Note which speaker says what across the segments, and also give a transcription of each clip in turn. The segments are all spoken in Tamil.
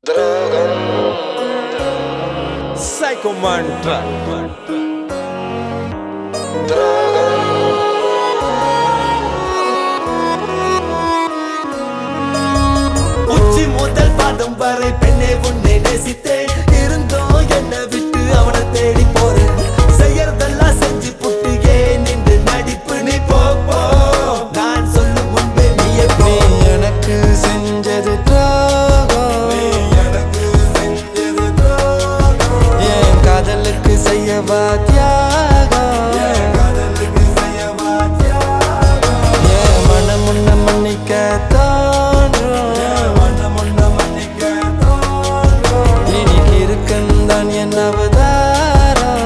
Speaker 1: Psycho Mantra.
Speaker 2: உச்சி முதல் பாதம் வரை பெண்ணே உன்னை நேசித்தேன் இருந்தோம் என்னை விட்டு அவனை தேடி போறேன் செய்யறதெல்லாம் செஞ்சு புட்டு ஏன் நின்று நடிப்பு நீ போ போ நான் சொல்லும் முன்பே நீ
Speaker 3: நீ எனக்கு செஞ்சது துரோகம் என் காதலுக்கு செய்யவா தியாகம் என் மனம் உன்னை மன்னிக்க தோன்றும் இன்னைக்கு இருக்குந்தான் என் அவதாரம்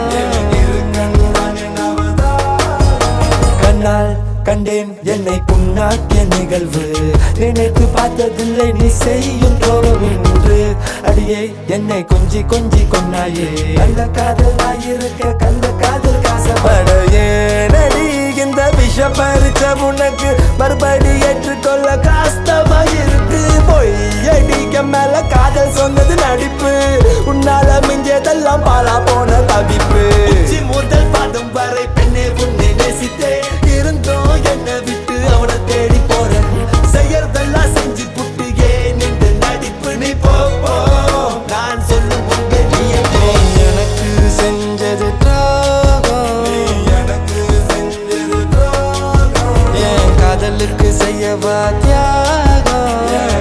Speaker 3: கண்ணால் கண்டேன் என்னை புண்ணாக்கிய நிகழ்வு நினைத்து பார்த்ததில்லை நீ செய்யும் துரோகம் என்று அடியே என்னை கொஞ்சி கொஞ்சி கொண்டாயே கள்ள காதல் இருக்க கள்ள காதல் காசப்பட ஏனடி இந்த விஷ பறிச்ச உனக்கு மறுபடி ஏற்றுக்கொள்ள கஷ்டமா இருக்கு பொய் அடிக்க மேல காதல் சொன்னது நடிப்பு உன்னால மிஞ்சதெல்லாம் பாலா போன தவிப்பு
Speaker 2: உச்சி முதல் பாதம் வரை பெண்ணே உன்னை நேசித்தேன் இருந்தோம் என்னை விட்டு அவனை தேடி போறேன் செய்யறதெல்லாம் செஞ்சு புட்டு ஏன் நின்று நடிப்பு நீ போ போ நான் சொல்லும் முன்பே நீ போ
Speaker 3: நீ எனக்கு செஞ்சது துரோகம் என் காதலுக்கு செய்யவா தியாகம்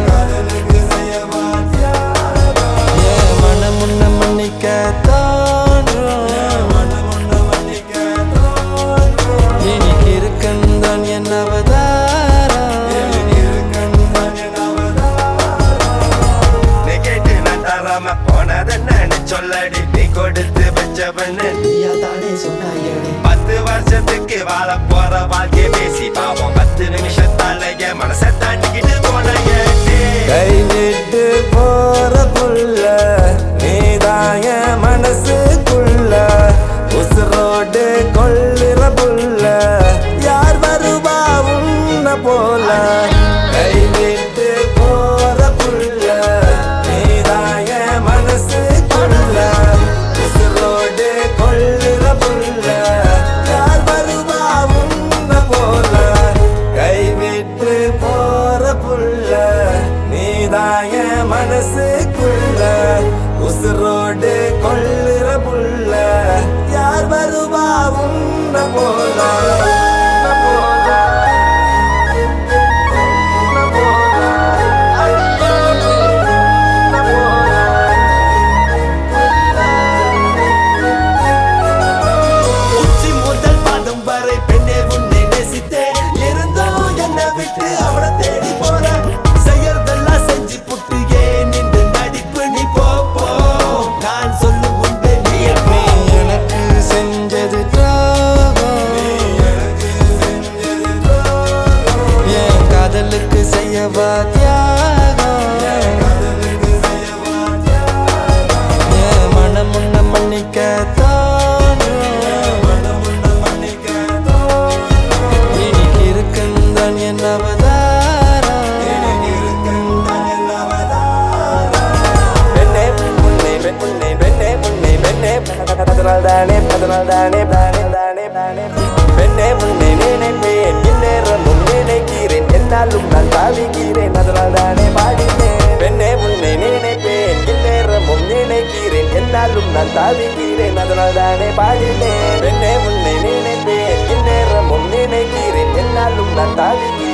Speaker 3: என் மனம் உன்னை மன்னிக்க தோன்றும் இன்னைக்கு இருக்குந்தான் என் அவதாரம்
Speaker 4: நீ கேட்டு நான் தராம போனதென்னு சொல்லடி நீ கொடுத்து வச்சவன்னு
Speaker 3: நீயா தானே சொன்னாயடி
Speaker 4: பத்து வருஷத்துக்கு வாழ போற வாழ்க்கை பேசி பாவம் பத்து நிமிஷத்தால என் மனசை தாண்டிக்கிட்டு போன ஏட்டி.
Speaker 3: கைவிட்டு போற புள்ள நீதான் என் மனசுக்குள்ள உசுரோடு கொள்ளுற புள்ள யார் வருவா உன்ன போல கைவிட்டு போற புள்ள நீதான் என் மனசுக்குள்ள உசுரோடு கொள்ளுற புள்ள யார் வருவா உன்ன போல கைவிட்டு போற புள்ள நீதான் என் மனசுக்குள்ள உசுரோடு கொள்ளுற புள்ள யார் வருவா உன்ன போல உன்ன போல. உன்ன போல. உன்ன போல.
Speaker 2: உச்சி முதல் பாதம் வரை பெண்ணே உன்னை நேசித்தேன் இருந்தோம் என்னை விட்டு அவனை தேடி போறேன் செய்யறதெல்லாம் செஞ்சு புட்டு ஏன் நின்று நடிப்பு நீ போ போ நான் சொல்லும் முன்பே நீ போ
Speaker 3: நீ எனக்கு செஞ்சது துரோகம் என் காதலுக்கு செய்யவா தியாகம் என் மனம் உன்னை மன்னிக்க தோன்றும் இன்னைக்கு இருக்குந்தான் என் அவதாரம் பெண்ணே உன்னை பெண் உன்னை பெண்ணே உன்னை பெண்ணே அதனால் தானே அதனால் தானே தானே தானே தானே பெண்ணே உன்னை நினைப்பேன் இந்நேரமும் நினைக்கிறேன் என்னாலும் நான் தாவிக்கிறேன் அதனால் தானே பாடினேன் பெண்ணே உன்னை நினைப்பேன் இந்நேரமும் நினைக்கிறேன் என்னாலும் நான் தாவிக்கிறேன் அதனால் தானே பாடினேன் பெண்ணே உன்னை நினைப்பேன் இந்நேரமும் நினைக்கிறேன் என்னாலும் நான் தாவிக்கிறேன்